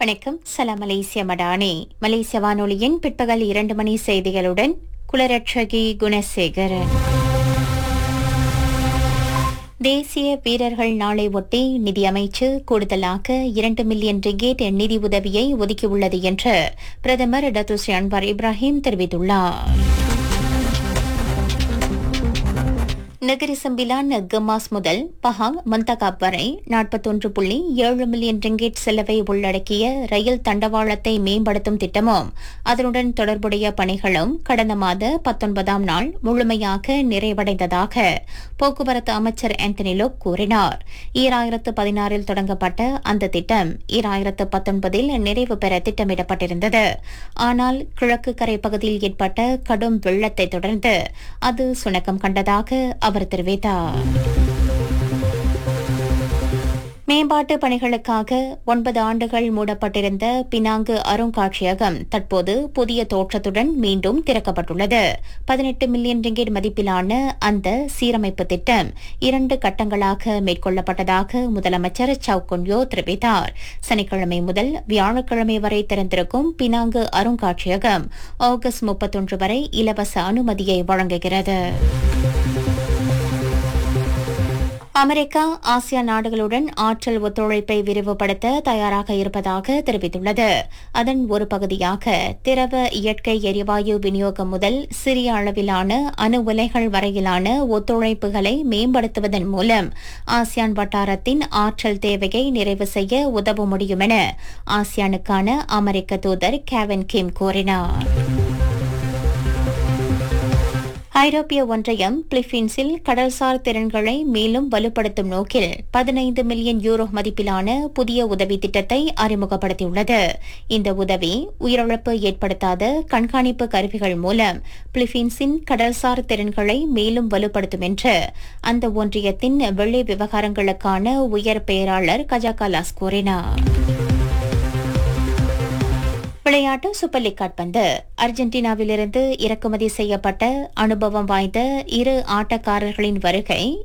வணக்கம் சலாம் மலேசிய மடானி மலேசிய வானொலியின் பிற்பகல் இரண்டு மணி செய்திகளுடன் குலரட்சகி குணசேகரன் தேசிய வீரர்கள் நாளை ஒட்டி நிதியமைச்சு கூடுதலாக இரண்டு மில்லியன் ரிங்கேட் நிதி உதவியை ஒதுக்கியுள்ளது என்று பிரதமர் டத்துஸ்ரீ அன்வார் இப்ராஹிம் தெரிவித்துள்ளார் நகரி சம்பிலான் கமாஸ் முதல் பஹாங் மந்தகாப் வரை நாற்பத்தொன்று புள்ளி ஏழு மில்லியன் ரிங்கெட் செலவை உள்ளடக்கிய ரயில் தண்டவாளத்தை மேம்படுத்தும் திட்டமும் அதனுடன் தொடர்புடைய பணிகளும் கடந்த மாத பத்தொன்பதாம் நாள் முழுமையாக நிறைவடைந்ததாக போக்குவரத்து அமைச்சர் ஆந்தனி லோக் கூறினார் ஈராயிரத்து பதினாறில் தொடங்கப்பட்ட அந்த திட்டம் ஈராயிரத்து பத்தொன்பதில் நிறைவு பெற திட்டமிடப்பட்டிருந்தது ஆனால் கிழக்கு கரை பகுதியில் ஏற்பட்ட கடும் வெள்ளத்தை தொடர்ந்து அது சுணக்கம் கண்டதாக அவர் தெரிவித்தார் மேம்பாட்டு பணிகளுக்காக ஒன்பது ஆண்டுகள் மூடப்பட்டிருந்த பினாங்கு அருங்காட்சியகம் தற்போது புதிய தோற்றத்துடன் மீண்டும் திறக்கப்பட்டுள்ளது பதினெட்டு மில்லியன் ரிங்கெட் மதிப்பிலான அந்த சீரமைப்பு திட்டம் இரண்டு கட்டங்களாக மேற்கொள்ளப்பட்டதாக முதலமைச்சர் சவுகுன்யோ தெரிவித்தார் சனிக்கிழமை முதல் வியாழக்கிழமை வரை திறந்திருக்கும் பினாங்கு அருங்காட்சியகம் ஆகஸ்ட் முப்பத்தொன்று வரை இலவச அனுமதியை வழங்குகிறது அமெரிக்கா ஆசியா நாடுகளுடன் ஆற்றல் ஒத்துழைப்பை விரிவுபடுத்த தயாராக இருப்பதாக தெரிவித்துள்ளது அதன் ஒரு பகுதியாக திரவ இயற்கை எரிவாயு விநியோகம் முதல் சிறிய அளவிலான அணு உலைகள் வரையிலான ஒத்துழைப்புகளை மேம்படுத்துவதன் மூலம் ஆசியான் வட்டாரத்தின் ஆற்றல் தேவையை நிறைவு செய்ய உதவ முடியும் என ஆசியானுக்கான அமெரிக்க தூதர் கேவின் கிம் கூறினார் ஐரோப்பிய ஒன்றியம் பிலிப்பீன்ஸில் கடல்சார் திறன்களை மேலும் வலுப்படுத்தும் நோக்கில் பதினைந்து மில்லியன் யூரோ மதிப்பிலான புதிய உதவி திட்டத்தை அறிமுகப்படுத்தியுள்ளது இந்த உதவி உயிரிழப்பு ஏற்படுத்தாத கண்காணிப்பு கருவிகள் மூலம் பிலிப்பீன்ஸின் கடல்சார் திறன்களை மேலும் வலுப்படுத்தும் என்று அந்த ஒன்றியத்தின் வெள்ளை விவகாரங்களுக்கான உயர் பேராளர் கஜாகாலாஸ் கூறினார் விளையாட்டு சூப்பர் லீக் காட்பந்து அர்ஜென்டினாவிலிருந்து இறக்குமதி செய்யப்பட்ட அனுபவம் வாய்ந்த இரு ஆட்டக்காரர்களின் வருகை